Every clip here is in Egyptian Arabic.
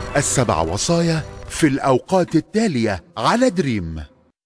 السبع وصايا في الأوقات التالية على دريم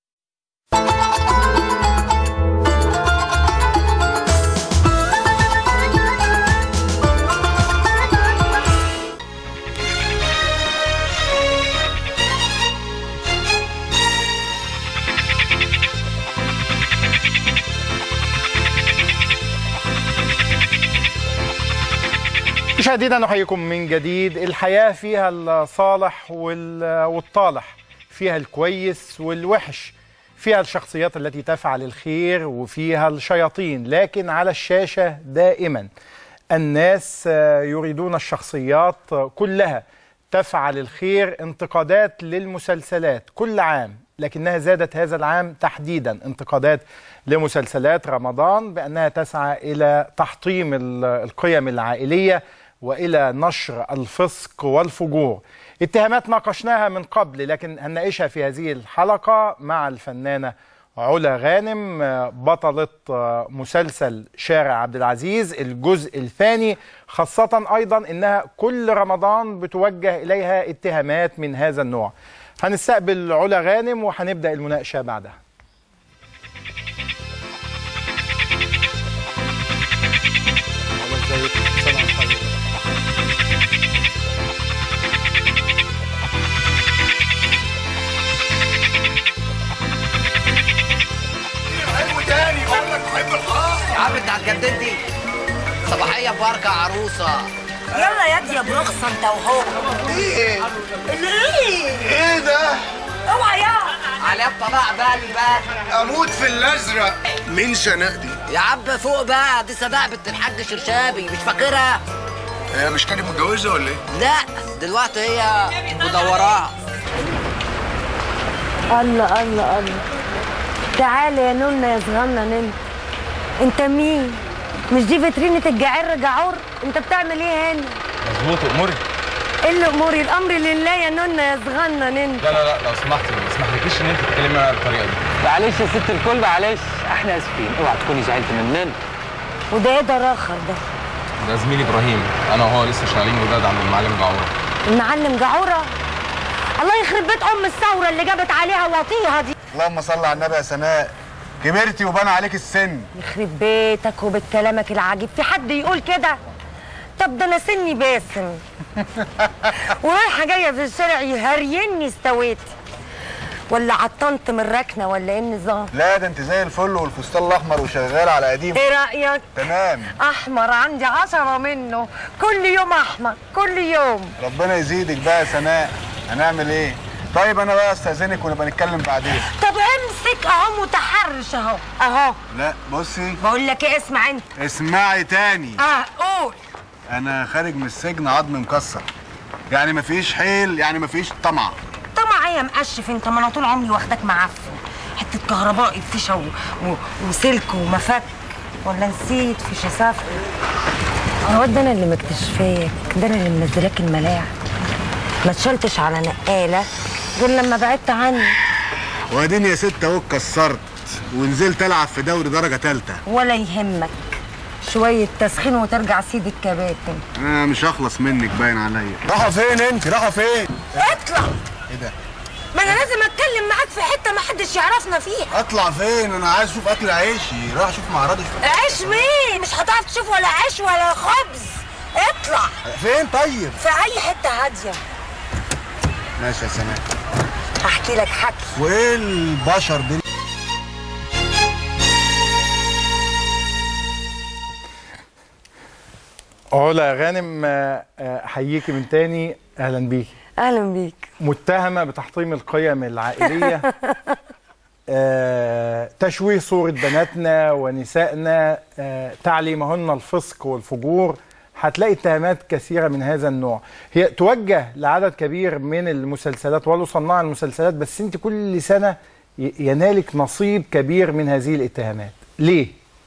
مشاهدينا نحييكم من جديد الحياة فيها الصالح وال- والطالح فيها الكويس والوحش فيها الشخصيات التي تفعل الخير وفيها الشياطين لكن على الشاشة دائما الناس آه، يريدون الشخصيات كلها تفعل الخير انتقادات للمسلسلات كل عام لكنها زادت هذا العام تحديدا انتقادات لمسلسلات رمضان بأنها تسعى إلى تحطيم ال- القيم العائلية والى نشر الفسق والفجور. اتهامات ناقشناها من قبل لكن هنناقشها في هذه الحلقه مع الفنانه علا غانم آه، بطلة آه، مسلسل شارع عبد العزيز الجزء الثاني خاصة أيضا إنها كل رمضان بتوجه إليها اتهامات من هذا النوع هنستقبل علا غانم وهنبدأ المناقشة بعدها علا، ازيك؟ سلام عليكم. يا عم انت هتجدد دي صباحيه باركه عروسه يلا يا دي يا برخصة انت وهو ايه الايه ايه ده اوعى يا عليها الطلاق بالي بقى اموت في الازرق مين شناق دي يا عم فوق بقى دي صداع بنت الحاج شرشابي مش فاكرها هي مش كانت متجوزه ولا ايه لا دلوقتي هي مدوراها الله الله الله تعالى يا نونا يا صغنن انت انت مين مش دي فيترينة الجعر جعور انت بتعمل ايه هنا مظبوط اموري ايه اللي اموري الامر لله يا نونا يا صغنن انت لا لا لا لو سمحتي ما اسمحلكيش ان انت تتكلمي معايا بالطريقه دي معلش يا ست الكل معلش احنا اسفين اوعى تكوني زعلت مننا وده ايه ده راخر ده ده زميلي ابراهيم انا وهو لسه شغالين جداد عند المعلم جعوره المعلم جعورة الله يخرب بيت ام الثورة اللي جابت عليها وطيها دي اللهم صل على النبي يا سناء كبرتي وبان عليك السن يخرب بيتك وبكلامك العجيب في حد يقول كده طب ده انا سني باسم ورايحه جايه في الشارع يهريني استويت ولا عطنت من الركنه ولا ايه النظام لا ده انت زي الفل والفستان الاحمر وشغال على قديم ايه رايك تمام احمر عندي عشرة منه كل يوم احمر كل يوم ربنا يزيدك بقى يا سناء هنعمل ايه طيب انا بقى استاذنك ونبقى نتكلم بعدين طب امسك اهو متحرش اهو اهو لا بصي بقول لك ايه اسمع انت اسمعي تاني اه قول انا خارج من السجن عظم مكسر يعني مفيش حيل يعني مفيش طمع طبعا يا مقشف انت ما انا طول عمري واخداك معفن حته كهربائي بفيشه و... و... وسلك ومفك ولا نسيت فيشه صفر هو ده انا اللي مكتشفاك ده انا اللي منزلاك الملاعب ما اتشلتش على نقاله غير لما بعدت عني وبعدين يا ست اهو اتكسرت ونزلت العب في دوري درجه ثالثه ولا يهمك شويه تسخين وترجع سيد الكباتن انا مش هخلص منك باين عليا راحه فين انت راحه فين اطلع ايه ده ما انا لازم اتكلم معاك في حته ما حدش يعرفنا فيها اطلع فين انا عايز اشوف اكل عيشي راح اشوف معرضي عيش مين مش هتعرف تشوف ولا عيش ولا خبز اطلع فين طيب في اي حته هاديه ماشي يا سناء هحكي لك حكي وايه البشر دي علا غانم آه، آه، احييكي من تاني اهلا بيكي اهلا بيك متهمة بتحطيم القيم العائلية آه، تشويه صورة بناتنا ونسائنا آه، تعليمهن الفسق والفجور هتلاقي اتهامات كثيرة من هذا النوع هي توجه لعدد كبير من المسلسلات ولصناع المسلسلات بس انت كل سنة ي- ينالك نصيب كبير من هذه الاتهامات ليه؟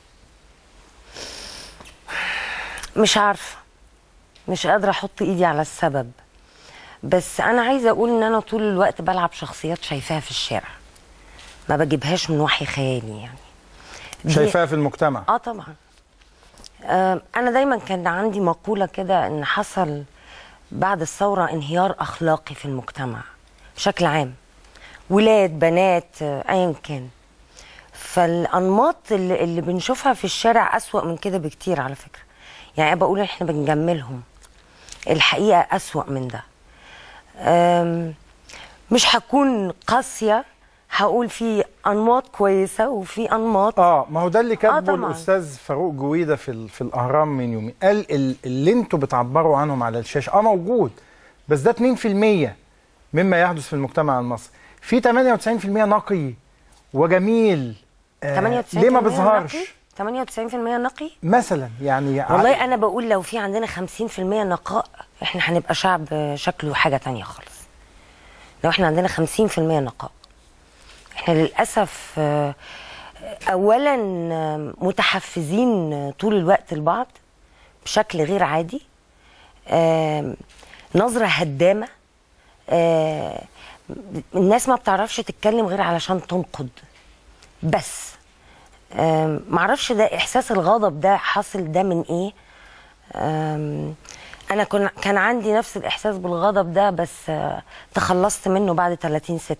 مش عارفه مش قادره احط ايدي على السبب بس انا عايزه اقول ان انا طول الوقت بلعب شخصيات شايفاها في الشارع ما بجيبهاش من وحي خيالي يعني دي- شايفاها في المجتمع اه طبعا آه انا دايما كان عندي مقوله كده ان حصل بعد الثورة انهيار أخلاقي في المجتمع بشكل عام ولاد بنات آه، أيا كان فالأنماط اللي, اللي بنشوفها في الشارع أسوأ من كده بكتير على فكرة يعني أنا بقول إحنا بنجملهم الحقيقة أسوأ من ده أم، مش هكون قاسية هقول في أنماط كويسة وفي أنماط اه ما هو ده اللي كاتبه طبعاً. الاستاذ فاروق جويده في ال- في الاهرام من يومين قال ال- اللي انتوا بتعبروا عنهم على الشاشه اه موجود بس ده 2% مما يحدث في المجتمع المصري في 98% نقي وجميل آه 98% ليه ما بيظهرش نقي 98% نقي مثلا يعني والله انا بقول لو في عندنا 50% نقاء احنا هنبقى شعب شكله حاجه تانية خالص لو احنا عندنا 50% نقاء احنا للاسف آه، اولا آه، متحفزين طول الوقت لبعض بشكل غير عادي آم، نظره هدامه آه، الناس ما بتعرفش تتكلم غير علشان تنقد بس آم، معرفش ده احساس الغضب ده حاصل ده من ايه آم، انا كن كان عندي نفس الاحساس بالغضب ده بس آه، تخلصت منه بعد 30 6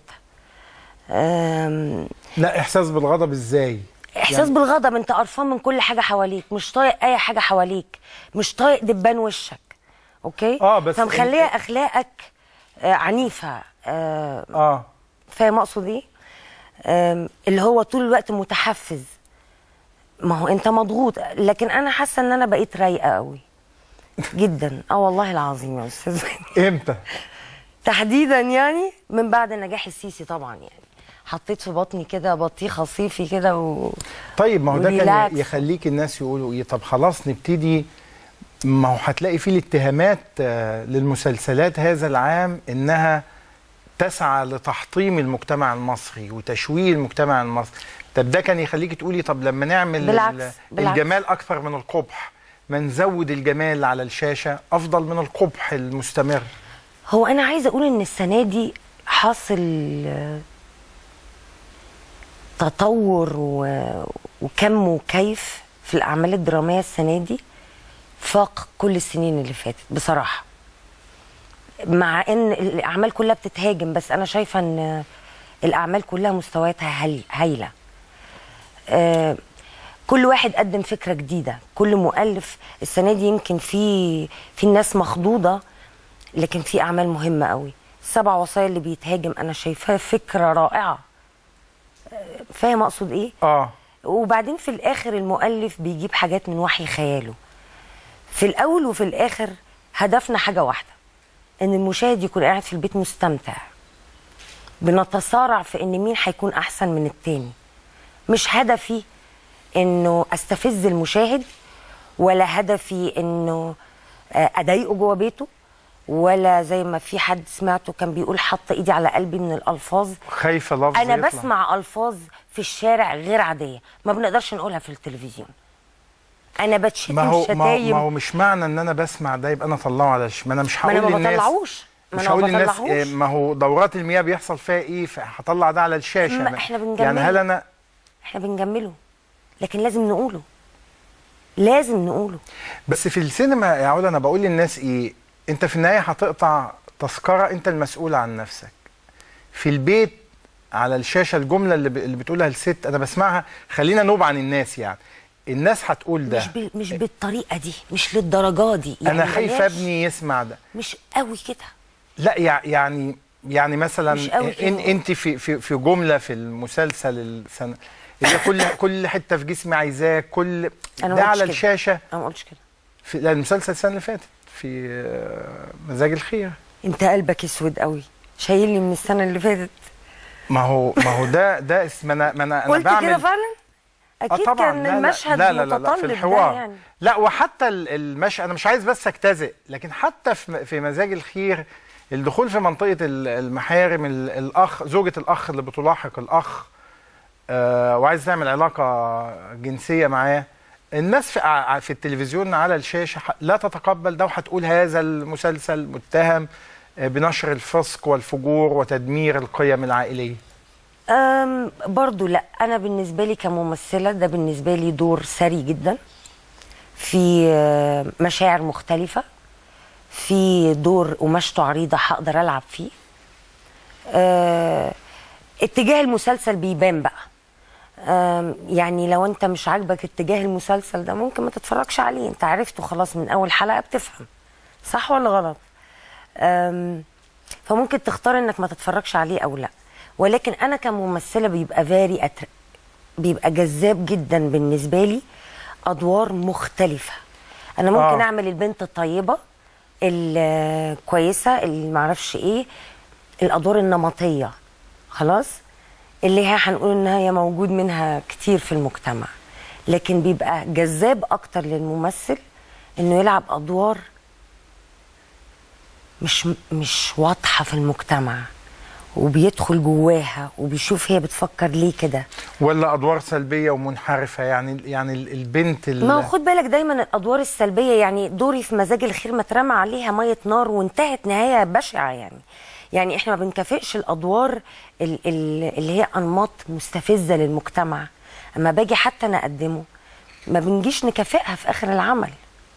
آم، لا احساس بالغضب ازاي احساس يعني بالغضب انت قرفان من كل حاجه حواليك مش طايق اي حاجه حواليك مش طايق دبان وشك اوكي آه، بس فمخليه انت- اخلاقك آه عنيفه آه اه فاهم اقصد ايه آم، اللي هو طول الوقت متحفز ما هو انت مضغوط لكن انا حاسه ان انا بقيت رايقه قوي جدا اه والله العظيم يا استاذ امتى تحديدا يعني من بعد نجاح السيسي طبعا يعني حطيت في بطني كده بطيخه صيفي كده و... طيب ما هو ده كان وريلاكس. يخليك الناس يقولوا ايه طب خلاص نبتدي ما هو هتلاقي فيه الاتهامات آه، للمسلسلات هذا العام انها تسعى لتحطيم المجتمع المصري وتشويه المجتمع المصري طب ده كان يخليك تقولي طب لما نعمل بالعكس، ال- بالعكس. الجمال اكثر من القبح ما نزود الجمال على الشاشه افضل من القبح المستمر هو انا عايزه اقول ان السنه دي حاصل آه، تطور و- وكم وكيف في الاعمال الدراميه السنه دي فاق كل السنين اللي فاتت بصراحه مع ان الاعمال كلها بتتهاجم بس انا شايفه ان الاعمال كلها مستوياتها هاي- هايله آه، كل واحد قدم فكره جديده كل مؤلف السنه دي يمكن في في الناس مخضوضه لكن في اعمال مهمه قوي السبع وصايا اللي بيتهاجم انا شايفاها فكره رائعه آه، فاهم اقصد ايه اه وبعدين في الاخر المؤلف بيجيب حاجات من وحي خياله في الاول وفي الاخر هدفنا حاجه واحده ان المشاهد يكون قاعد في البيت مستمتع بنتصارع في ان مين هيكون احسن من التاني مش هدفي انه استفز المشاهد ولا هدفي انه آه، اضايقه جوه بيته ولا زي ما في حد سمعته كان بيقول حط ايدي على قلبي من الالفاظ خايفه لفظ انا يطلع. بسمع الفاظ في الشارع غير عاديه ما بنقدرش نقولها في التلفزيون انا بتشتم ما هو ما هو, شتايم ما هو مش معنى ان انا بسمع ده يبقى انا اطلعه على الش... ما انا مش ما هقول انا ما للناس بطلعوش ما مش انا ما هقول للناس بطلعوش. إيه، ما هو دورات المياه بيحصل فيها ايه فهطلع ده على الشاشه ما ما- إحنا يعني بنجمله. هل انا احنا بنجمله لكن لازم نقوله لازم نقوله بس في السينما يا عود انا بقول للناس ايه انت في النهايه هتقطع تذكره انت المسؤول عن نفسك في البيت على الشاشه الجمله اللي, ب... اللي بتقولها الست انا بسمعها خلينا نوب عن الناس يعني الناس هتقول ده مش بال... مش بالطريقه دي مش للدرجه دي انا خايف بلاش- ابني يسمع ده مش قوي كده لا يع- يعني يعني مثلا مش قوي كده. إن انت في في في جمله في المسلسل السنه اللي كل كل حته في جسمي عايزاه كل أنا ما ده قلتش على كده. الشاشه انا ما قلتش كده في لا، المسلسل السنه اللي فاتت في آه، مزاج الخير انت قلبك اسود قوي شايلني من السنه اللي فاتت ما هو ما هو ده ده اسم انا ما انا انا قلت بعمل كده فعلا اكيد كان لا المشهد لا لا, لا, لا متطلب في ده الحوار يعني لا وحتى ال- المشهد انا مش عايز بس اجتزئ لكن حتى في في مزاج الخير الدخول في منطقه ال- المحارم ال- الاخ زوجة الاخ اللي بتلاحق الاخ آه وعايز تعمل علاقه جنسيه معاه الناس في ع- في التلفزيون على الشاشه ح- لا تتقبل ده وهتقول هذا المسلسل متهم آه، بنشر الفسق والفجور وتدمير القيم العائليه أم برضو لا انا بالنسبه لي كممثله ده بالنسبه لي دور ثري جدا في آه، مشاعر مختلفه في دور قماشته عريضه هقدر العب فيه آه اتجاه المسلسل بيبان بقى آم، يعني لو انت مش عاجبك اتجاه المسلسل ده ممكن ما تتفرجش عليه انت عرفته خلاص من اول حلقه بتفهم صح ولا غلط آم، فممكن تختار انك ما تتفرجش عليه او لا ولكن انا كممثله بيبقى فاري أتر... بيبقى جذاب جدا بالنسبه لي ادوار مختلفه انا ممكن آه. آه. اعمل البنت الطيبه الكويسه اللي معرفش ايه الادوار النمطيه خلاص اللي هي هنقول ان هي موجود منها كتير في المجتمع لكن بيبقى جذاب اكتر للممثل انه يلعب ادوار مش مش واضحه في المجتمع وبيدخل جواها وبيشوف هي بتفكر ليه كده ولا ادوار سلبيه ومنحرفه يعني يعني ال- البنت ال- ما هو خد بالك دايما الادوار السلبيه يعني دوري في مزاج الخير ما اترمى عليها ميه نار وانتهت نهايه بشعه يعني يعني احنا ما بنكافئش الادوار ال- ال- اللي هي انماط مستفزه للمجتمع اما باجي حتى نقدمه ما بنجيش نكافئها في اخر العمل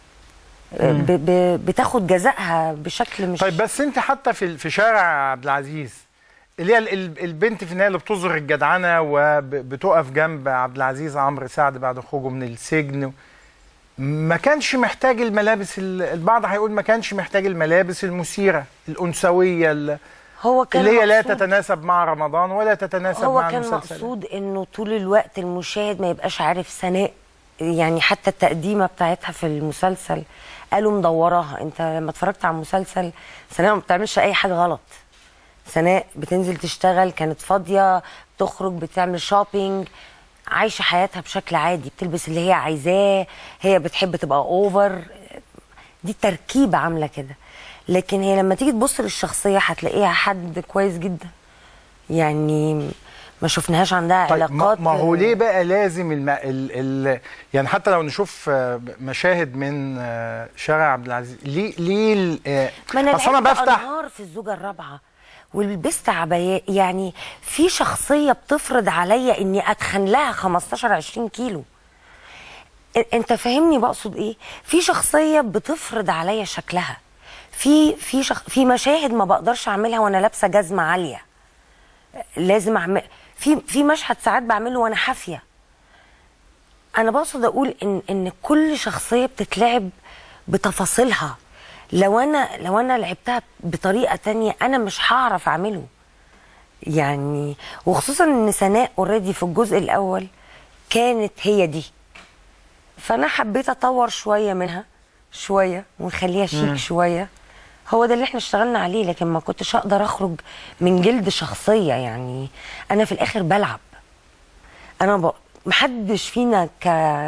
ب ب بتاخد جزائها بشكل مش طيب بس انت حتى في في شارع عبد العزيز اللي هي ال- ال- البنت في النهايه اللي بتظهر الجدعنه وبتقف جنب عبد العزيز عمرو سعد بعد خروجه من السجن ما كانش محتاج الملابس ال- البعض هيقول ما كانش محتاج الملابس المثيره الانثويه ال- هو كان اللي هي لا مقصود- تتناسب مع رمضان ولا تتناسب هو مع كان المسلسل مقصود انه طول الوقت المشاهد ما يبقاش عارف سناء يعني حتى التقديمه بتاعتها في المسلسل قالوا مدوراها انت لما اتفرجت على المسلسل سناء ما بتعملش اي حاجه غلط سناء بتنزل تشتغل كانت فاضيه بتخرج بتعمل شوبينج عايشه حياتها بشكل عادي بتلبس اللي هي عايزاه هي بتحب تبقى اوفر دي تركيبه عامله كده لكن هي لما تيجي تبص للشخصيه هتلاقيها حد كويس جدا يعني ما شفناهاش عندها طيب ما, علاقات ما هو ليه بقى لازم الم... ال... ال... يعني حتى لو نشوف آه، مشاهد من آه، شارع عبد العزيز ليه ليه ال... آه، ما انا أصل انا لعبت بفتح انهار في الزوجه الرابعه ولبست عبايات يعني في شخصيه بتفرض عليا اني اتخن لها 15 20 كيلو إ- انت فاهمني بقصد ايه في شخصيه بتفرض عليا شكلها في في شخ... في مشاهد ما بقدرش اعملها وانا لابسه جزمه عاليه لازم اعمل في في مشهد ساعات بعمله وانا حافيه انا بقصد اقول ان ان كل شخصيه بتتلعب بتفاصيلها لو انا لو انا لعبتها بطريقه تانية انا مش هعرف اعمله يعني وخصوصا ان سناء اوريدي في الجزء الاول كانت هي دي فانا حبيت اطور شويه منها شويه ونخليها شيك شويه هو ده اللي احنا اشتغلنا عليه لكن ما كنتش اقدر اخرج من جلد شخصيه يعني انا في الاخر بلعب انا ب... محدش فينا ك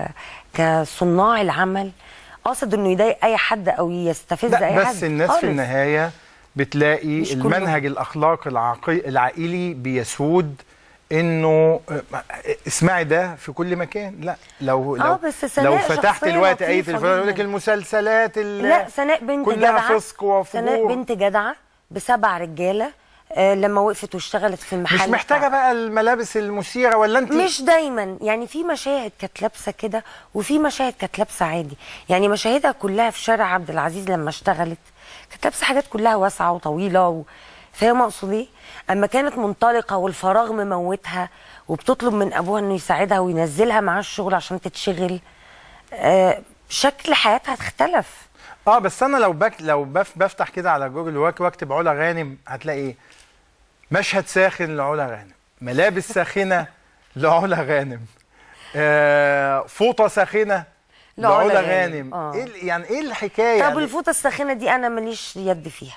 كصناع العمل قاصد انه يضايق اي حد او يستفز اي لا حد بس الناس في خالص. النهايه بتلاقي مش كله. المنهج الاخلاقي العقي... العائلي بيسود انه آه، اسمعي ده في كل مكان لا لو آه، لو بس سناء لو فتحت شخصية الوقت اي لطيفة تلفزيون يقول لك جداً. المسلسلات ال- لا سناء بنت كلها جدعه فسق وفجور سناء بنت جدعه بسبع رجاله آه لما وقفت واشتغلت في المحل مش محتاجه بتاع- بقى الملابس المثيره ولا انت مش دايما يعني في مشاهد كانت لابسه كده وفي مشاهد كانت لابسه عادي يعني مشاهدها كلها في شارع عبد العزيز لما اشتغلت كانت لابسه حاجات كلها واسعه وطويله و... فاهم اقصد ايه اما كانت منطلقه والفراغ مموتها وبتطلب من ابوها انه يساعدها وينزلها معاه الشغل عشان تتشغل آه شكل حياتها اختلف اه بس انا لو بك لو بف بفتح كده على جوجل واك- واكتب علا غانم هتلاقي ايه مشهد ساخن لعلا غانم ملابس ساخنه لعلا غانم آه فوطه ساخنه لعلا لعلا غانم. غانم آه. ايه ال- يعني ايه الحكايه طب يعني الفوطه الساخنه دي انا ماليش يد فيها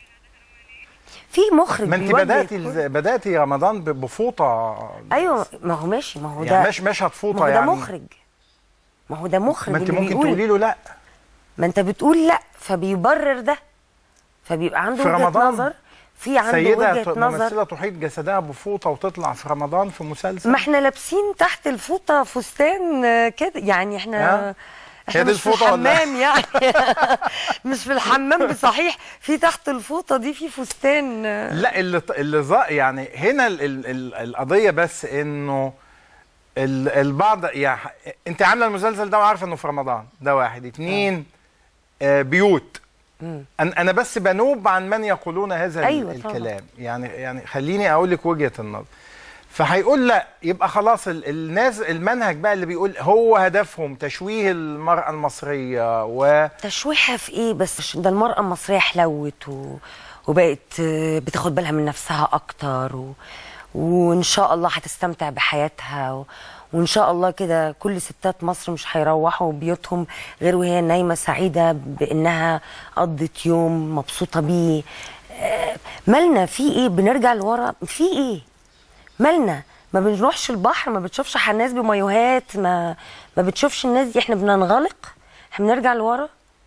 في مخرج ما انت بيوجه بداتي الكل. الز- بداتي رمضان ب- بفوطه ايوه ما هو ماشي ما هو ده يعني مش مشهد فوطه ما هو ده يعني مخرج ما هو ده مخرج ما انت اللي ممكن بيقول- تقولي له لا ما انت بتقول لا فبيبرر ده فبيبقى عنده في وجهه رمضان نظر في عنده سيده وجهه ت- نظر ممثله تحيط جسدها بفوطه وتطلع في رمضان في مسلسل ما احنا لابسين تحت الفوطه فستان آه، كده يعني احنا ها؟ احنا هي دي مش في الفوطة ولا؟ الحمام يعني مش في الحمام بصحيح في تحت الفوطه دي في فستان آه، لا اللي اللي ظا- يعني هنا ال ال ال القضيه بس انه ال- البعض يعني انت عامله المسلسل ده وعارفه انه في رمضان ده واحد اتنين آه بيوت انا انا بس بنوب عن من يقولون هذا ال- أيوة طبعاً. الكلام يعني يعني خليني اقول لك وجهه النظر فهيقول لا يبقى خلاص ال- الناس المنهج بقى اللي بيقول هو هدفهم تشويه المراه المصريه و تشويحها في ايه بس ده المرأة المصرية حلوت و... وبقت آه، بتاخد بالها من نفسها اكتر و... وان شاء الله هتستمتع بحياتها و... وان شاء الله كده كل ستات مصر مش هيروحوا بيوتهم غير وهي نايمة سعيدة بانها قضت يوم مبسوطة بيه آه، مالنا في ايه بنرجع لورا في ايه مالنا ما بنروحش البحر ما بتشوفش الناس بمايوهات ما ما بتشوفش الناس دي احنا بننغلق احنا بنرجع لورا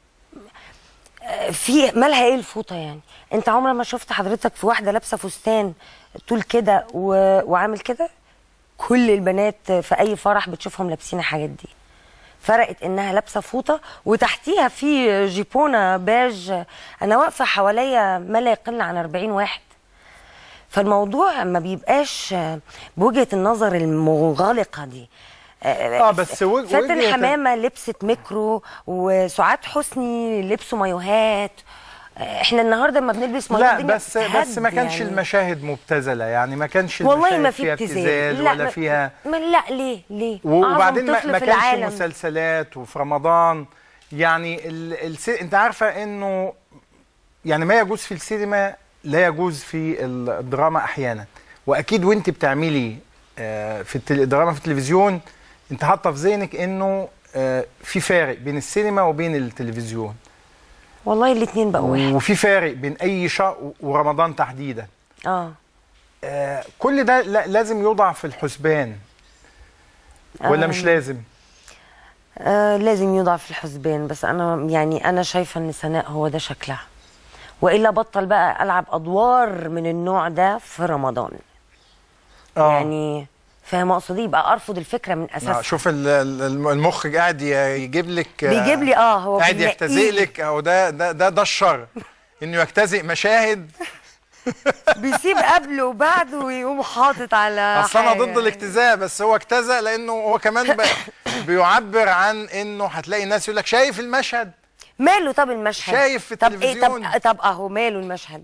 في مالها ايه الفوطه يعني انت عمرك ما شفت حضرتك في واحده لابسه فستان طول كده و... وعامل كده كل البنات في اي فرح بتشوفهم لابسين الحاجات دي فرقت انها لابسه فوطه وتحتيها في جيبونه باج انا واقفه حواليا ما لا يقل عن 40 واحد فالموضوع ما بيبقاش بوجهه النظر المنغلقه دي اه بس وج- فاتن وجهة- حمامه لبست ميكرو وسعاد حسني لبسوا مايوهات احنا النهارده لما بنلبس مايو لا الدنيا بس بس ما بتتهد كانش يعني. المشاهد مبتذله يعني ما كانش والله المشاهد ما فيها في ابتذال ابتذال لا ولا ما فيها ما لا ليه ليه وبعدين أعظم ما, طفل ما في كانش العالم. مسلسلات وفي رمضان يعني ال... الس... انت عارفه انه يعني ما يجوز في السينما لا يجوز في الدراما احيانا واكيد وانت بتعملي آه، في التل... الدراما في التلفزيون انت حاطه في ذهنك انه آه، في فارق بين السينما وبين التلفزيون والله الاثنين بقوا واحد وفي فارق بين اي شهر ورمضان تحديدا اه آه، كل ده لا- لازم يوضع في الحسبان ولا مش لازم آه لازم يوضع في الحسبان بس انا يعني انا شايفه ان سناء هو ده شكلها والا بطل بقى العب ادوار من النوع ده في رمضان اه يعني فاهم اقصد ايه يبقى ارفض الفكره من آه، اساسها شوف ال- ال- الم- المخرج قاعد ي- يجيب لك آه، بيجيب لي اه هو قاعد بيلاقيه. يجتزئ لك او ده ده ده ده الشر انه يجتزئ مشاهد بيسيب قبله وبعده ويقوم حاطط على اصل انا حاجة. ضد الاجتزاء بس هو اجتزأ لانه هو كمان ب- بيعبر عن انه هتلاقي الناس يقول لك شايف المشهد ماله طب المشهد شايف في طب ايه التلفزيون. طب طب اهو ماله المشهد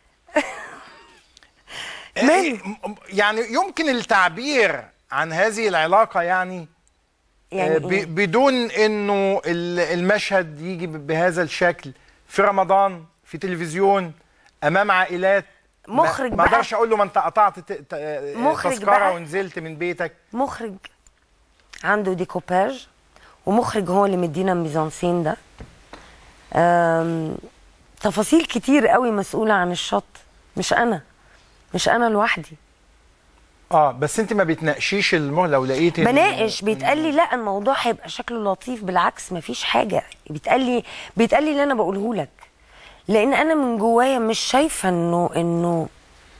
إيه، م- يعني يمكن التعبير عن هذه العلاقه يعني يعني آه، ب- إيه؟ بدون انه ال- المشهد يجي ب- بهذا الشكل في رمضان في تلفزيون امام عائلات ما- مخرج ما بقى. اقدرش اقول له ما انت قطعت ت- ت- مخرج تذكره بقى. ونزلت من بيتك مخرج عنده ديكوباج ومخرج هو اللي مدينا الميزانسين ده آم، تفاصيل كتير قوي مسؤولة عن الشط مش أنا مش أنا لوحدي اه بس انت ما بتناقشيش المه لو لقيت إن- بناقش بيتقال لي لا الموضوع هيبقى شكله لطيف بالعكس مفيش حاجة بيتقال لي بيتقال لي اللي أنا بقوله لك لأن أنا من جوايا مش شايفة إنه إنه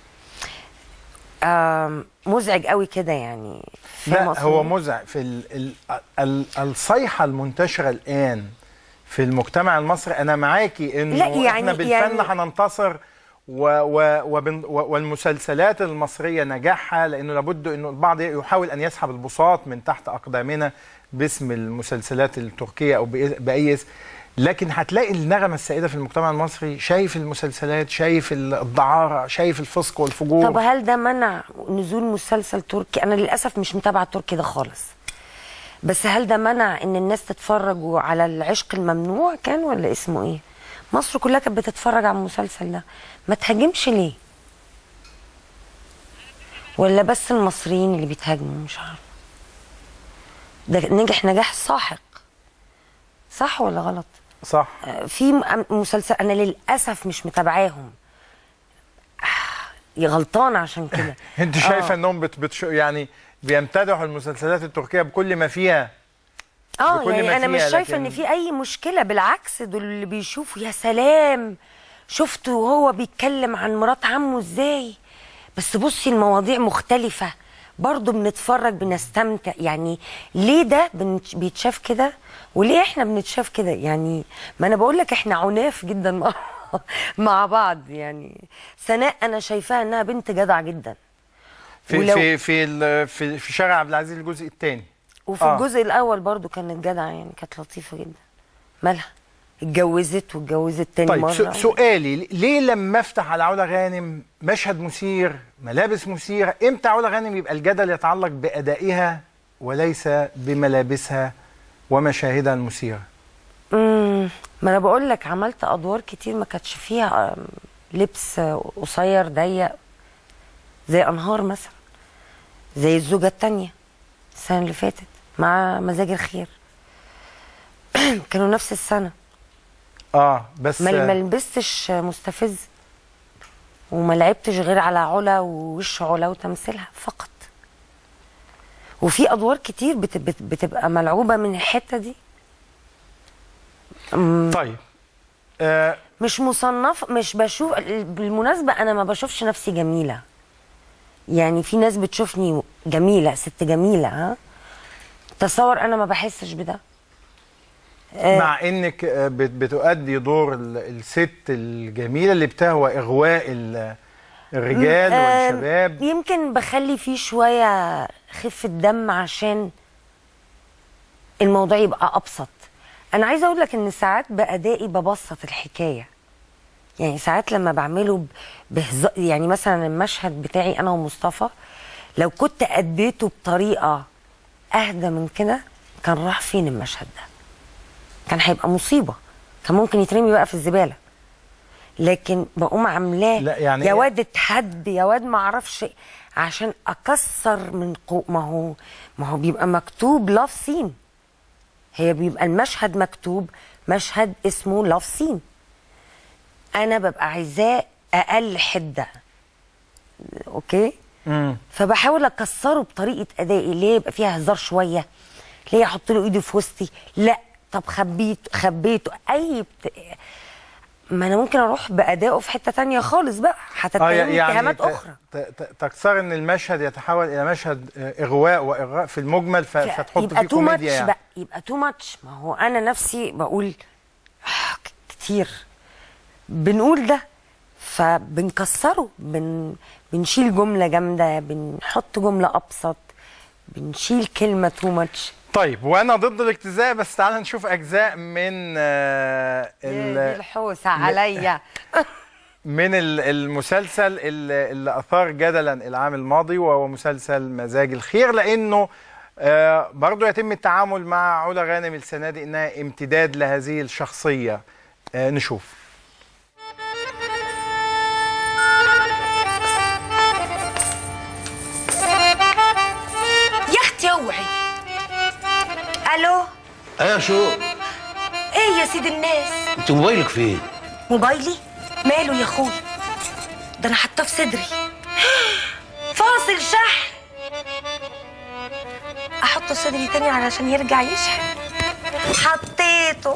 آم، مزعج قوي كده يعني فاهم لا أقصد هو إيه؟ مزعج في ال ال ال الصيحه المنتشره الان في المجتمع المصري انا معاكي انه لا، يعني- احنا بالفن يعني- هننتصر و و وبن و والمسلسلات المصريه نجاحها لانه لابد انه البعض يحاول ان يسحب البساط من تحت اقدامنا باسم المسلسلات التركيه او بإي- باي اسم لكن هتلاقي النغمه السائده في المجتمع المصري شايف المسلسلات شايف الدعاره شايف الفسق والفجور طب هل ده منع نزول مسلسل تركي انا للاسف مش متابعه التركي ده خالص بس هل ده منع ان الناس تتفرج على العشق الممنوع كان ولا اسمه ايه مصر كلها كانت بتتفرج على المسلسل ده ما تهاجمش ليه ولا بس المصريين اللي بيتهاجموا مش عارف ده نجح نجاح ساحق صح ولا غلط صح في م- مسلسل انا للاسف مش متابعاهم آه، غلطانه عشان كده انت شايفه انهم بت بتش يعني بيمتدحوا المسلسلات التركيه بكل ما فيها اه بكل يعني ما انا مش فيها، شايفه لكن- ان في اي مشكله بالعكس دول اللي بيشوفوا يا سلام شفته وهو بيتكلم عن مرات عمه ازاي بس بصي المواضيع مختلفه برضه بنتفرج بنستمتع يعني ليه ده بنت- بيتشاف كده وليه احنا بنتشاف كده يعني ما انا بقول لك احنا عناف جدا مع مع بعض يعني سناء انا شايفاها انها بنت جدع جدا في ولو- في في ال- في, في شارع عبد العزيز الجزء الثاني وفي آه. الجزء الاول برضو كانت جدعه يعني كانت لطيفه جدا مالها اتجوزت واتجوزت تاني طيب مره سو- سؤالي ليه لما افتح على علا غانم مشهد مثير ملابس مثيره امتى علا غانم يبقى الجدل يتعلق بادائها وليس بملابسها ومشاهدها المثيره امم ما انا بقول لك عملت ادوار كتير ما كانتش فيها آم، لبس آه، قصير ضيق زي انهار مثلا زي الزوجه التانية السنه اللي فاتت مع مزاج الخير كانوا نفس السنه اه بس ما ما لبستش مستفز وما لعبتش غير على علا ووش علا وتمثيلها فقط وفي ادوار كتير بت بت بتبقى ملعوبه من الحته دي أمم، طيب آه مش مصنف مش بشوف بالمناسبه انا ما بشوفش نفسي جميله يعني في ناس بتشوفني جميله ست جميله ها تصور انا ما بحسش بده آه، مع انك آه، بت- بتؤدي دور ال- الست الجميله اللي بتهوى اغواء ال- الرجال آه، والشباب يمكن بخلي فيه شوية خفة دم عشان الموضوع يبقى أبسط أنا عايزة أقول لك إن ساعات بأدائي ببسط الحكاية يعني ساعات لما بعمله ب- بهزار يعني مثلا المشهد بتاعي أنا ومصطفى لو كنت أديته بطريقة أهدى من كده كان راح فين المشهد ده كان هيبقى مصيبة كان ممكن يترمي بقى في الزبالة لكن بقوم عاملاه لا، يعني يا إيه؟ واد اتحد يا واد ما اعرفش إيه، عشان اكسر من قو ما هو ما هو بيبقى مكتوب لاف سين هي بيبقى المشهد مكتوب مشهد اسمه لاف سين انا ببقى عايزاه اقل حده اوكي مم. فبحاول اكسره بطريقه ادائي ليه يبقى فيها هزار شويه ليه احط له ايدي في وسطي لا طب خبيت خبيته اي بت... ما انا ممكن اروح بادائه في حته تانية خالص بقى اه هتتهمني اتهامات ت- اخرى ت- ت- تكسر ان المشهد يتحول الى مشهد آه، اغواء واغراء في المجمل ف- فتحط يبقى فيه تو ماتش كوميديا يعني. بقى يبقى تو ماتش ما هو انا نفسي بقول آه، ك- كتير بنقول ده فبنكسره بن بنشيل جمله جامده بنحط جمله ابسط بنشيل كلمه تو ماتش طيب وانا ضد الاجتزاء بس تعال نشوف اجزاء من آه، ال- الحوسه عليا من ال- المسلسل اللي اللي اثار جدلا العام الماضي وهو مسلسل مزاج الخير لانه آه، برضو يتم التعامل مع علا غانم السنه دي انها امتداد لهذه الشخصيه آه، نشوف يا اختي اوعي الو ايوه شو ايه يا سيد الناس انت موبايلك فين موبايلي ماله يا اخوي ده انا حاطاه في صدري فاصل شحن احطه في صدري تاني علشان يرجع يشحن حطيته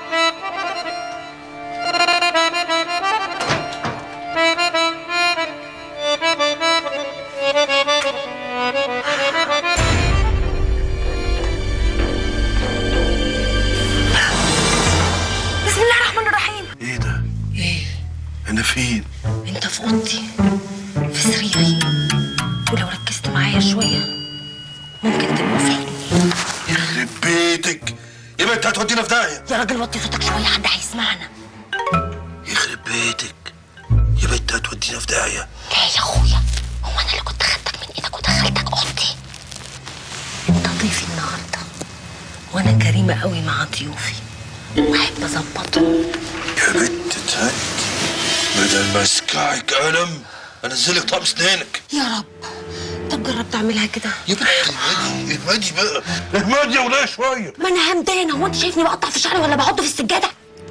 بسم الله الرحمن الرحيم ايه ده ايه انا فين انت في اوضتي في سريري ولو ركزت معايا شويه ممكن تبقى في حضني يخرب بيتك يبقى انت هتودينا في داهيه يا راجل وطي صوتك شويه حد هيسمعنا يخرب بيتك يبقى انت هتودينا في داهيه ايه يا اخويا هو انا اللي كنت خدتك من ايدك ودخلتك اوضتي انت ضيفي النهارده وانا كريمه قوي مع ضيوفي واحب اظبطهم يا بنت تهد بدل ما اسكعك قلم انزلك طقم سنانك يا رب طب جرب تعملها كده يا بنت اهمدي اهمدي بقى اهمدي يا وليه شويه ما انا همدانه هو انت شايفني بقطع في شعري ولا بحطه في السجاده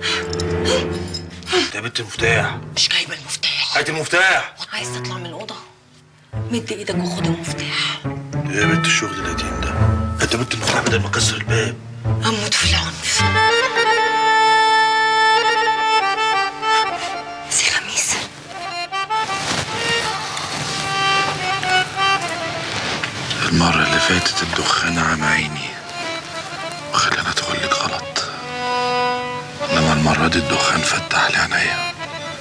يا بنت المفتاح مش جايبه المفتاح هات المفتاح عايز تطلع من الاوضه مد ايدك وخد المفتاح يا بنت الشغل القديم ده انت بنت المفتاح بدل ما اكسر الباب اموت في العنف سي خميس المرة اللي فاتت الدخان عمى عيني وخلاني اتغلق غلط انما المرة دي الدخان فتح لي عينيا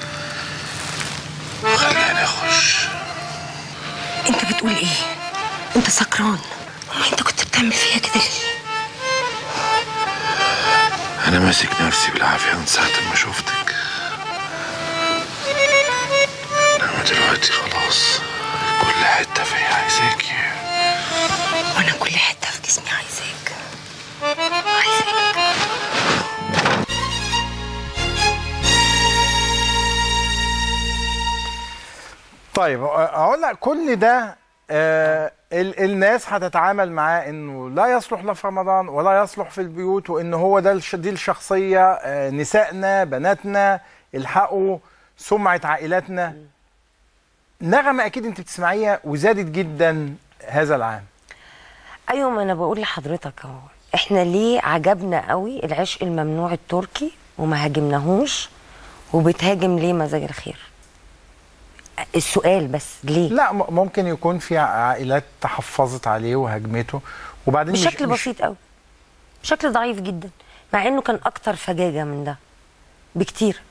وخلاني اخش انت بتقول ايه انت سكران امال انت كنت بتعمل فيها كده ليه انا ماسك نفسي بالعافيه من ساعه ما شفتك انما دلوقتي خلاص كل حته فيا عايزاكي وانا كل حته في جسمي عايزاك عايزاك طيب اقول لك كل ده آه ال الناس هتتعامل معاه انه لا يصلح لا في رمضان ولا يصلح في البيوت وان هو ده الش دي الشخصيه آه نسائنا بناتنا الحقوا سمعه عائلاتنا نغمه اكيد انت بتسمعيها وزادت جدا هذا العام ايوه ما انا بقول لحضرتك اهو احنا ليه عجبنا قوي العشق الممنوع التركي وما هاجمناهوش وبتهاجم ليه مزاج الخير السؤال بس ليه لا م- ممكن يكون في عائلات تحفظت عليه وهاجمته وبعدين مش- بشكل مش بسيط قوي بشكل ضعيف جدا مع انه كان اكتر فجاجه من ده بكتير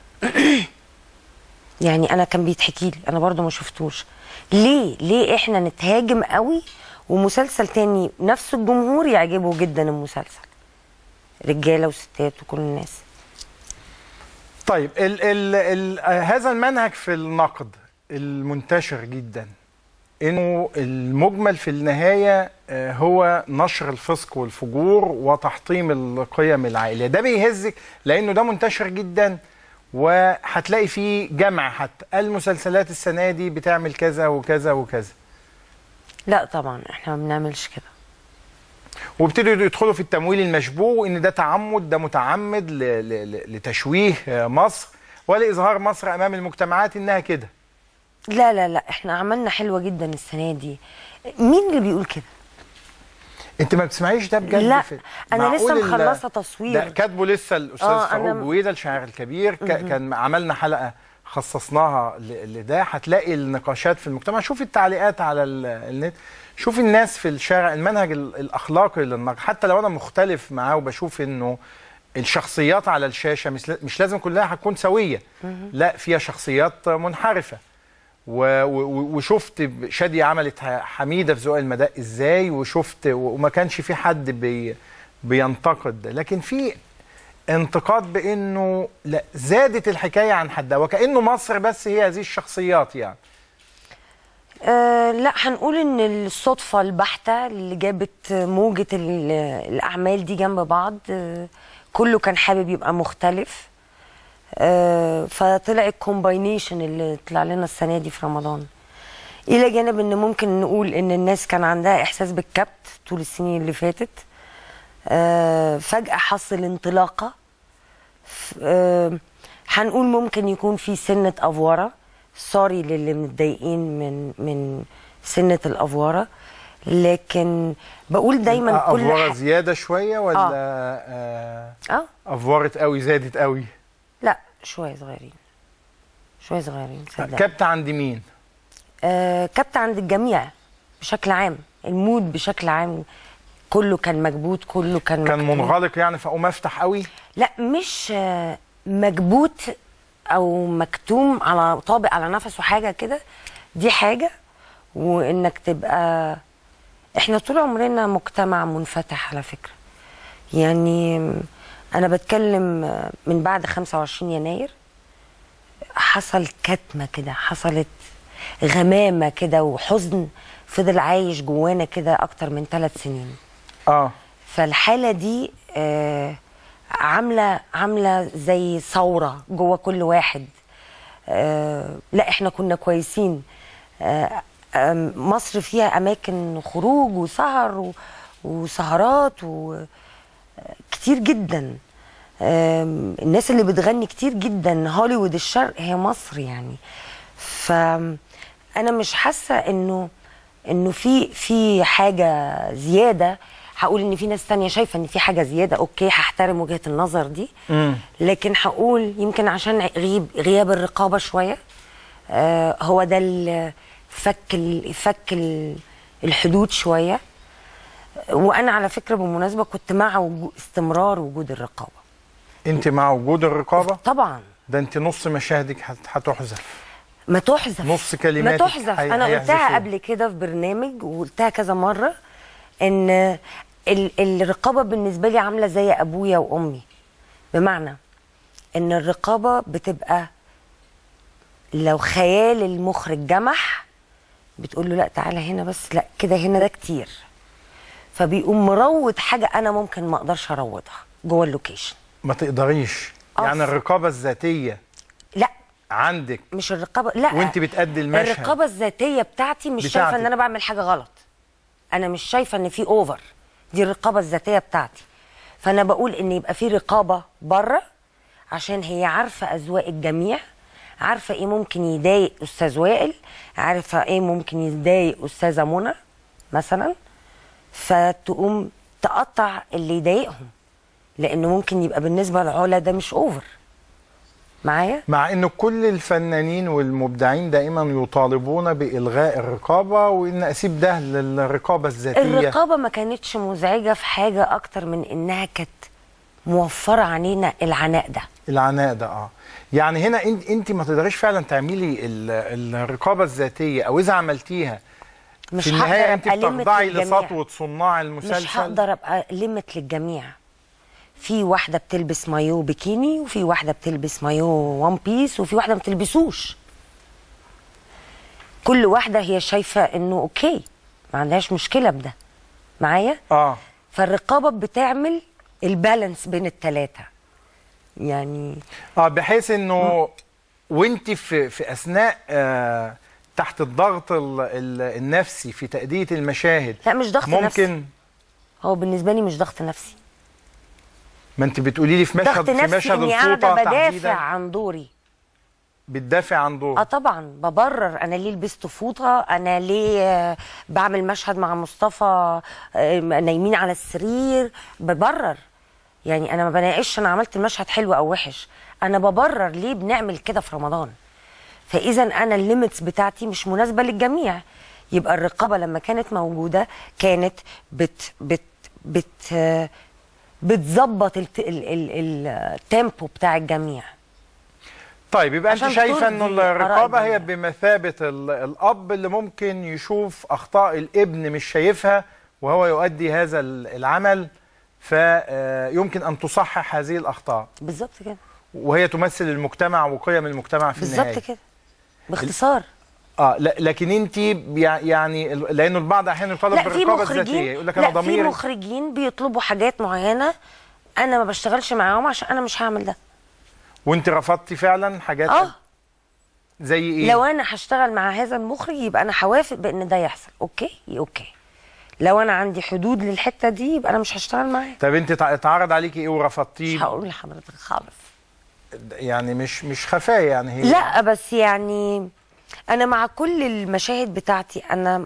يعني انا كان بيتحكي لي انا برضو ما شفتوش ليه ليه احنا نتهاجم قوي ومسلسل تاني نفس الجمهور يعجبه جدا المسلسل رجاله وستات وكل الناس طيب ال ال ال هذا المنهج في النقد المنتشر جدا انه المجمل في النهايه آه، هو نشر الفسق والفجور وتحطيم القيم العائليه ده بيهزك لانه ده منتشر جدا وهتلاقي فيه جمع حتى المسلسلات السنه دي بتعمل كذا وكذا وكذا لا طبعا احنا ما بنعملش كده وابتدوا يدخلوا في التمويل المشبوه وان ده تعمد ده متعمد ل- ل- ل- لتشويه آه، مصر ولاظهار مصر امام المجتمعات انها كده لا لا لا احنا عملنا حلوه جدا السنه دي مين اللي بيقول كده انت ما بتسمعيش ده بجد لا، في- أنا لسه معقول ال- مخلصة تصوير. ده كاتبه لسه الاستاذ آه، فاروق أنا- بويده الشاعر الكبير ك... مهم. كان عملنا حلقه خصصناها ل... لده هتلاقي النقاشات في المجتمع شوف التعليقات على ال... النت شوف الناس في الشارع المنهج ال... الاخلاقي للنقد حتى لو انا مختلف معاه وبشوف انه الشخصيات على الشاشه مش, ل... مش لازم كلها هتكون سويه لا فيها شخصيات منحرفه و... و... وشفت شادية عملت ح- حميدة في ذوق المداء ازاي وشفت وما كانش في حد بي... بينتقد ده. لكن في انتقاد بانه لا زادت الحكايه عن حدها وكانه مصر بس هي هذه الشخصيات يعني أه لا هنقول ان الصدفة البحتة اللي جابت موجة ال- الأعمال دي جنب بعض أه كله كان حابب يبقى مختلف أه فطلع الكومباينيشن اللي طلع لنا السنة دي في رمضان إلى جانب ان ممكن نقول ان الناس كان عندها إحساس بالكبت طول السنين اللي فاتت أه فجأة حصل انطلاقة ف- أه هنقول ممكن يكون في سنة أفورة سوري للي متضايقين من من سنة الأفورة لكن بقول دايما كل افوره ح- زياده شويه ولا آه. اه افورت قوي زادت قوي لا شوية صغيرين شوية صغيرين صدق كبت عند مين آه كبت عند الجميع بشكل عام المود بشكل عام كله كان مكبوت كله كان كان مكتوم. منغلق يعني فاقوم افتح قوي لا مش آه، مكبوت او مكتوم على طابق على نفسه حاجه كده دي حاجه وانك تبقى احنا طول عمرنا مجتمع منفتح على فكره يعني انا بتكلم من بعد 25 يناير حصل كتمه كده حصلت غمامه كده وحزن فضل عايش جوانا كده اكتر من ثلاث سنين اه فالحاله دي آه عامله عامله زي ثوره جوه كل واحد آه لا احنا كنا كويسين آه آه مصر فيها اماكن خروج وسهر و- وسهرات وكتير جدا آم، الناس اللي بتغني كتير جدا هوليوود الشرق هي مصر يعني فانا مش حاسه انه انه في في حاجه زياده هقول ان في ناس تانية شايفه ان في حاجه زياده اوكي هحترم وجهه النظر دي لكن هقول يمكن عشان غيب غياب الرقابه شويه آه هو ده ال- فك ال- فك ال- الحدود شويه وانا على فكره بالمناسبه كنت مع وجو- استمرار وجود الرقابه انت مع وجود الرقابه طبعا ده انت نص مشاهدك هت- هتحذف ما تحذف نص ما كلماتك تحذف هي- انا قلتها هيحذفوها. قبل كده في برنامج وقلتها كذا مره ان ال- الرقابه بالنسبه لي عامله زي ابويا وامي بمعنى ان الرقابه بتبقى لو خيال المخرج جمح بتقول له لا تعالى هنا بس لا كده هنا ده كتير فبيقوم مروض حاجه انا ممكن ما اقدرش اروضها جوه اللوكيشن ما تقدريش يعني الرقابه الذاتيه لا عندك مش الرقابه لا وانت بتأدي المشهد الرقابه الذاتيه بتاعتي مش شايفه بتاعتك. ان انا بعمل حاجه غلط انا مش شايفه ان في اوفر دي الرقابه الذاتيه بتاعتي فانا بقول ان يبقى في رقابه بره عشان هي عارفه اذواق الجميع عارفه ايه ممكن يضايق استاذ وائل عارفه ايه ممكن يضايق استاذه منى مثلا فتقوم تقطع اللي يضايقهم لانه ممكن يبقى بالنسبه لعلا ده مش اوفر معايا مع ان كل الفنانين والمبدعين دائما يطالبون بالغاء الرقابه وان اسيب ده للرقابه الذاتيه الرقابه ما كانتش مزعجه في حاجه اكتر من انها كانت موفره علينا العناء ده العناء ده اه يعني هنا انت انت ما تقدريش فعلا تعملي ال- الرقابه الذاتيه او اذا عملتيها مش في النهايه هقدر انت أبقى limit بتخضعي للجميع. لسطوه صناع المسلسل مش هقدر ابقى ليميت للجميع في واحده بتلبس مايو بيكيني وفي واحده بتلبس مايو وان بيس وفي واحده ما بتلبسوش كل واحده هي شايفه انه اوكي ما عندهاش مشكله بده معايا اه فالرقابه بتعمل البالانس بين الثلاثه يعني اه بحيث انه وانت في في اثناء آه تحت الضغط ال ال النفسي في تأدية المشاهد لا مش ضغط ممكن نفسي. هو بالنسبه لي مش ضغط نفسي ما انت بتقولي لي في مشهد ضغط في نفسي مشهد اني الفوطه قاعده بدافع تحديدا عن دوري بتدافع عن دور اه طبعا ببرر انا ليه لبست فوطه انا ليه آه، بعمل مشهد مع مصطفى آه، نايمين على السرير ببرر يعني انا ما بناقش انا عملت المشهد حلو او وحش انا ببرر ليه بنعمل كده في رمضان فاذا انا الليميتس بتاعتي مش مناسبه للجميع يبقى الرقابه لما كانت موجوده كانت بت بت بت آه، بتظبط الت- ال- ال- التيمبو بتاع الجميع طيب يبقى انت عشان شايفه انه ترضي آراء الرقابه هي الجميع. بمثابه ال- الاب اللي ممكن يشوف اخطاء الابن مش شايفها وهو يؤدي هذا ال- العمل فيمكن ان تصحح هذه الاخطاء بالظبط كده وهي تمثل المجتمع وقيم المجتمع في النهايه بالظبط كده باختصار اه لا لكن انت يع- يعني ال- لانه البعض احيانا يطالب لا في بالرقابه الذاتيه مخرجين يقول لك انا لا في ضميري مخرجين بيطلبوا حاجات معينه انا ما بشتغلش معاهم عشان انا مش هعمل ده وانت رفضتي فعلا حاجات اه زي ايه لو انا هشتغل مع هذا المخرج يبقى انا هوافق بان ده يحصل اوكي اوكي لو انا عندي حدود للحته دي يبقى انا مش هشتغل معاه طب انت تع- اتعرض عليكي ايه مش ورفضتيه هقول لحضرتك خالص يعني مش مش خفايا يعني هي لا بس يعني انا مع كل المشاهد بتاعتي انا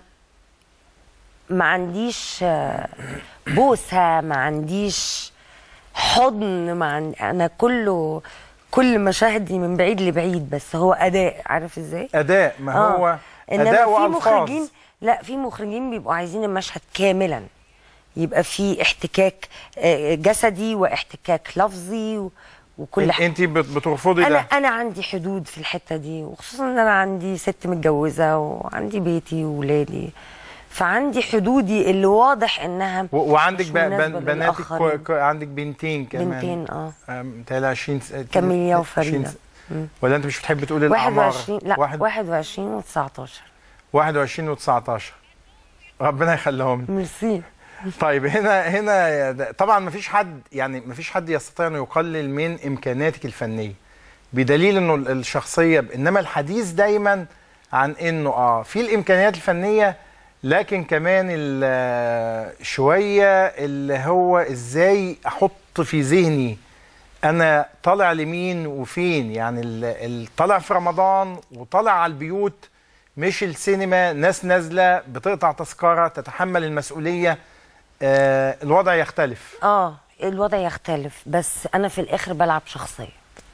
ما عنديش آه، بوسه ما عنديش حضن ما عندي انا كله كل مشاهدي من بعيد لبعيد بس هو اداء عارف ازاي اداء ما هو انما اداء في والفاظ مخرجين لا في مخرجين بيبقوا عايزين المشهد كاملا يبقى في احتكاك آه، جسدي واحتكاك لفظي و- وكل حاجه انت بت- بترفضي انا ده انا عندي حدود في الحته دي وخصوصا ان انا عندي ست متجوزه وعندي بيتي وولادي فعندي حدودي اللي واضح انها و- وعندك مش بقى مناسبة بن بناتك للآخرين. كو- كو- عندك بنتين كمان بنتين اه متهيألي 20 س- كاميليا 20 وفريدة. س- ولا انت مش بتحبي تقولي الاعمار 21 لا واحد- 21 و19 21 و19 ربنا يخليهم لك. ميرسي طيب هنا هنا ده- طبعا ما فيش حد يعني ما فيش حد يستطيع انه يقلل من امكانياتك الفنيه بدليل انه ال- الشخصيه ب- انما الحديث دايما عن انه اه في الامكانيات الفنيه لكن كمان ال- شويه اللي هو ازاي احط في ذهني انا طالع لمين وفين يعني ال- ال- طالع في رمضان وطالع على البيوت مش السينما ناس نازله بتقطع تذكره تتحمل المسؤوليه آه الوضع يختلف اه الوضع يختلف بس انا في الاخر بلعب شخصيه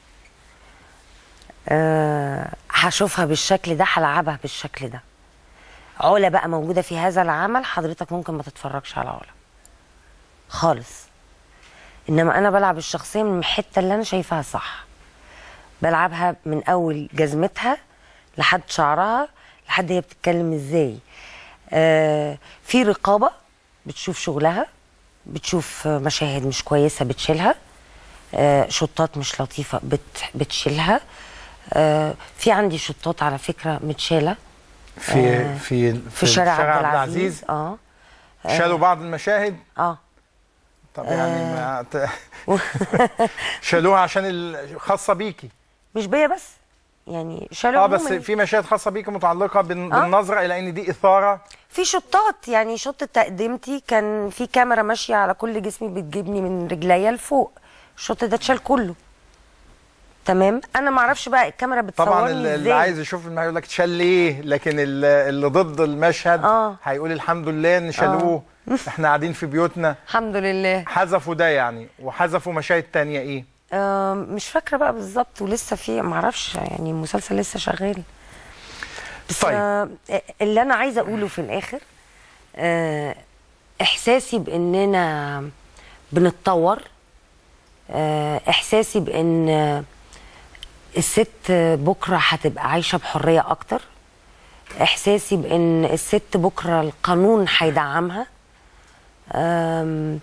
آه هشوفها بالشكل ده هلعبها بالشكل ده علا بقى موجوده في هذا العمل حضرتك ممكن ما تتفرجش على علا خالص انما انا بلعب الشخصيه من الحته اللي انا شايفاها صح بلعبها من اول جزمتها لحد شعرها لحد هي بتتكلم ازاي آه في رقابه بتشوف شغلها بتشوف مشاهد مش كويسه بتشيلها آه، شطات مش لطيفه بت بتشيلها آه، في عندي شطات على فكره متشاله في آه، في في شارع عبد العزيز اه شالوا بعض المشاهد اه طب يعني ما ت... شالوها عشان الخاصه بيكي مش بيا بس يعني شالوا اه بس عموماً. في مشاهد خاصه بيكي متعلقه بال... آه. بالنظره الى ان دي اثاره في شطات يعني شط تقدمتي كان في كاميرا ماشيه على كل جسمي بتجيبني من رجليا لفوق الشط ده اتشال كله تمام انا ما اعرفش بقى الكاميرا بتصورني طبعا اللي, اللي إزاي. عايز يشوف المشهد يقول لك اتشال ليه لكن اللي, اللي ضد المشهد آه. هيقول الحمد لله ان شالوه احنا قاعدين في بيوتنا الحمد لله حذفوا ده يعني وحذفوا مشاهد تانية ايه آه مش فاكره بقى بالظبط ولسه في ما اعرفش يعني المسلسل لسه شغال بس طيب. آه اللي انا عايزه اقوله في الاخر آه احساسي باننا بنتطور آه احساسي بان آه، الست بكره هتبقى عايشه بحريه اكتر احساسي بان الست بكره القانون هيدعمها آم،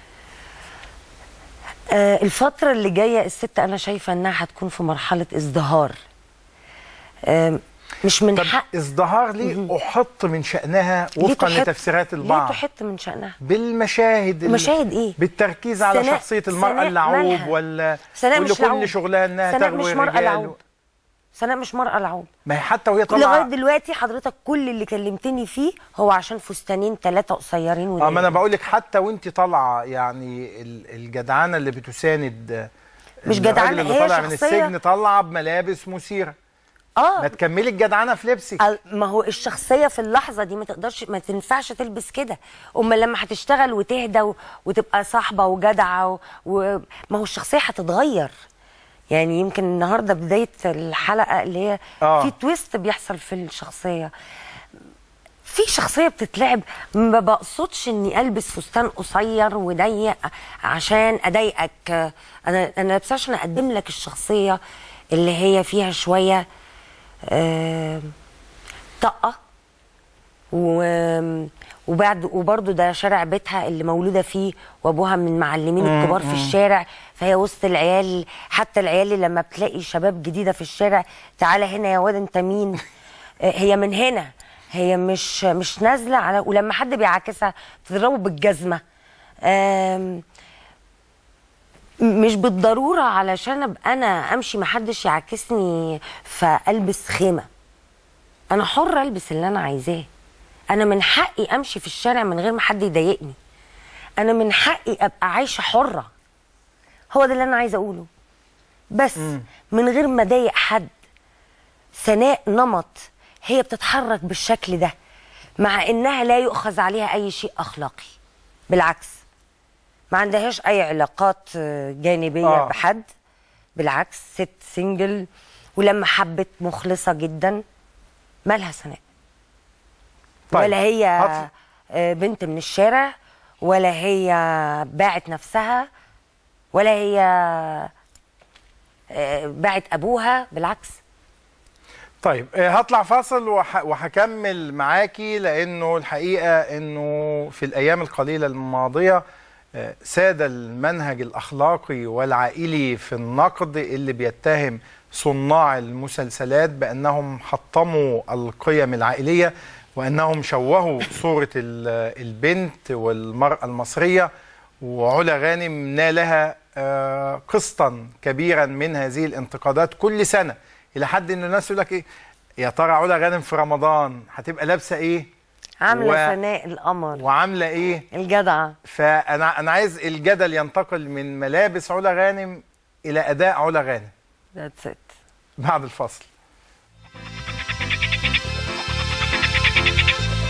آه، الفترة اللي جاية الست أنا شايفة إنها هتكون في مرحلة ازدهار آم، مش من طب حق ازدهار ليه احط من شأنها ليه وفقا تحط- لتفسيرات ليه البعض تحط من شأنها بالمشاهد ال- مشاهد إيه؟ بالتركيز على سناء- شخصية المرأة سناء اللعوب مالها؟ ولا سناء واللي مش لعوب. كل شغلها انها سناء تروي مش مرأة الرجال لعوب سناء مش مرأة لعوب ما هي حتى وهي لغاية طالعة دلوقتي حضرتك كل اللي كلمتني فيه هو عشان فستانين ثلاثة قصيرين اه ما انا وضيقين. بقول لك حتى وانت طالعه يعني ال- الجدعانه اللي بتساند آه، مش الراجل جدعانة، اللي هي طالع من شخصية. السجن طالعه بملابس مثيره اه ما تكملي الجدعانه في لبسك ال- ما هو الشخصيه في اللحظه دي ما تقدرش ما تنفعش تلبس كده امال لما هتشتغل وتهدى و- وتبقى صاحبه وجدعه و... و... ما هو الشخصيه هتتغير يعني يمكن النهارده بدايه الحلقه اللي هي آه. في تويست بيحصل في الشخصيه في شخصيه بتتلعب ما بقصدش اني البس فستان قصير وضيق عشان اضايقك انا انا لابسه عشان اقدم لك الشخصيه اللي هي فيها شويه آه، طاقه و وبعد وبرضه ده شارع بيتها اللي مولوده فيه وابوها من المعلمين الكبار في الشارع فهي وسط العيال حتى العيال اللي لما بتلاقي شباب جديده في الشارع تعالى هنا يا واد انت مين آه، هي من هنا هي مش مش نازله على ولما حد بيعاكسها تضربه بالجزمه آم، مش بالضروره علشان ابقى انا امشي محدش يعاكسني فالبس خيمه انا حره البس اللي انا عايزاه انا من حقي امشي في الشارع من غير ما حد يضايقني انا من حقي ابقى عايشه حره هو ده اللي انا عايزه اقوله بس من غير ما اضايق حد سناء نمط هي بتتحرك بالشكل ده مع انها لا يؤخذ عليها اي شيء اخلاقي بالعكس ما عندهاش اي علاقات آه، جانبيه آه. آه. بحد بالعكس ست سنجل ولما حبت مخلصه جدا مالها سناء طيب، ولا هي هطل- آه، بنت من الشارع ولا هي باعت نفسها ولا هي آه، باعت ابوها بالعكس طيب آه، هطلع فاصل وح... وهكمل معاكي لانه الحقيقه انه في الايام القليله الماضيه آه، ساد المنهج الاخلاقي والعائلي في النقد اللي بيتهم صناع المسلسلات بانهم حطموا القيم العائليه وانهم شوهوا صوره ال- البنت والمراه المصريه وعلا غانم نالها آه، قسطا كبيرا من هذه الانتقادات كل سنه الى حد ان الناس يقول لك ايه يا ترى علا غانم في رمضان هتبقى لابسه ايه عامله و- سناء القمر وعامله ايه الجدعه فانا انا عايز الجدل ينتقل من ملابس علا غانم الى اداء علا غانم ذاتس ات بعد الفصل